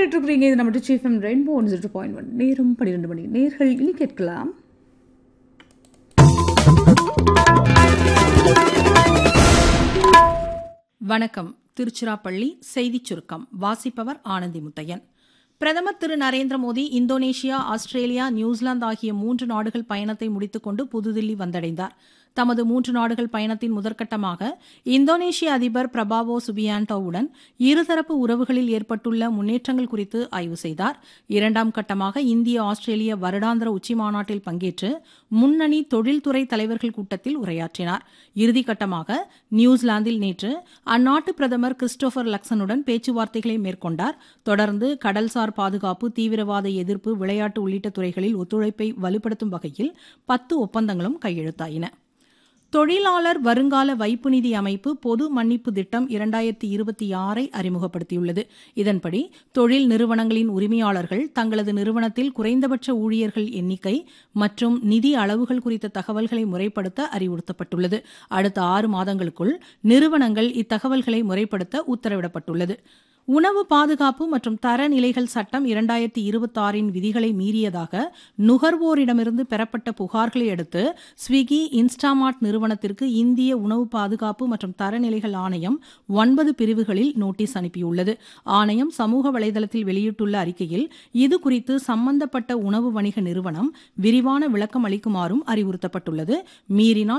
கேட்டுருக்கிறீங்க இது நம்ம F M Rainbow one zero point one நேரம் பன்னிரெண்டு மணி நேர்கள் இனி கேட்கலாம் வணக்கம் திருச்சிராப்பள்ளி செய்திச் சுருக்கம் வாசிப்பவர் ஆனந்தி முத்தையன் பிரதமர் Thiru Narendra Modi Indonesia Australia New Zealand ஆகிய மூன்று நாடுகள் பயணத்தை முடித்துக்கொண்டு புதுதில்லி வந்தடைந்தார் தமது மூன்று நாடுகள் பயணத்தின் முதற்கட்டமாக இந்தோனேஷிய அதிபர் பிரபாவோ சுபியாண்டோவுடன் இருதரப்பு உறவுகளில் ஏற்பட்டுள்ள முன்னேற்றங்கள் குறித்து ஆய்வு செய்தார் இரண்டாம் கட்டமாக இந்திய ஆஸ்திரேலிய வருடாந்திர உச்சிமாநாட்டில் பங்கேற்று முன்னணி தொழில்துறை தலைவர்கள் கூட்டத்தில் உரையாற்றினார் இறுதிக்கட்டமாக நியூசிலாந்தில் நேற்று அந்நாட்டு பிரதமர் கிறிஸ்டோபர் லக்சனுடன் பேச்சுவார்த்தைகளை மேற்கொண்டார் தொடர்ந்து கடல்சார் பாதுகாப்பு தீவிரவாத எதிர்ப்பு விளையாட்டு உள்ளிட்ட துறைகளில் ஒத்துழைப்பை வலுப்படுத்தும் வகையில் பத்து ஒப்பந்தங்களும் கையெழுத்தாயின தொழிலாளர் வருங்கால வைப்பு நிதி அமைப்பு பொது மன்னிப்பு திட்டம் இரண்டாயிரத்தி இருபத்தி ஆறை அறிமுகப்படுத்தியுள்ளது இதன்படி தொழில் நிறுவனங்களின் உரிமையாளர்கள் தங்களது நிறுவனத்தில் குறைந்தபட்ச ஊழியர்கள் எண்ணிக்கை மற்றும் நிதி அளவுகள் குறித்த தகவல்களை முறைப்படுத்த அறிவுறுத்தப்பட்டுள்ளது அடுத்த ஆறு மாதங்களுக்குள் நிறுவனங்கள் இத்தகவல்களை முறைப்படுத்த உத்தரவிடப்பட்டுள்ளது உணவு பாதுகாப்பு மற்றும் தரநிலைகள் சட்டம் இரண்டாயிரத்தி இருபத்தாறின் விதிகளை மீறியதாக நுகர்வோரிடமிருந்து பெறப்பட்ட புகார்களை அடுத்து ஸ்விக்கி இன்ஸ்டாமார்ட் நிறுவனத்திற்கு இந்திய உணவு பாதுகாப்பு மற்றும் தரநிலைகள் ஆணையம் ஒன்பது பிரிவுகளில் நோட்டீஸ் அனுப்பியுள்ளது ஆணையம் சமூக வலைதளத்தில் வெளியிட்டுள்ள அறிக்கையில் இது குறித்து சம்பந்தப்பட்ட உணவு வணிக நிறுவனம் விரிவான விளக்கம் அளிக்குமாறும் அறிவுறுத்தப்பட்டுள்ளது மீறினால்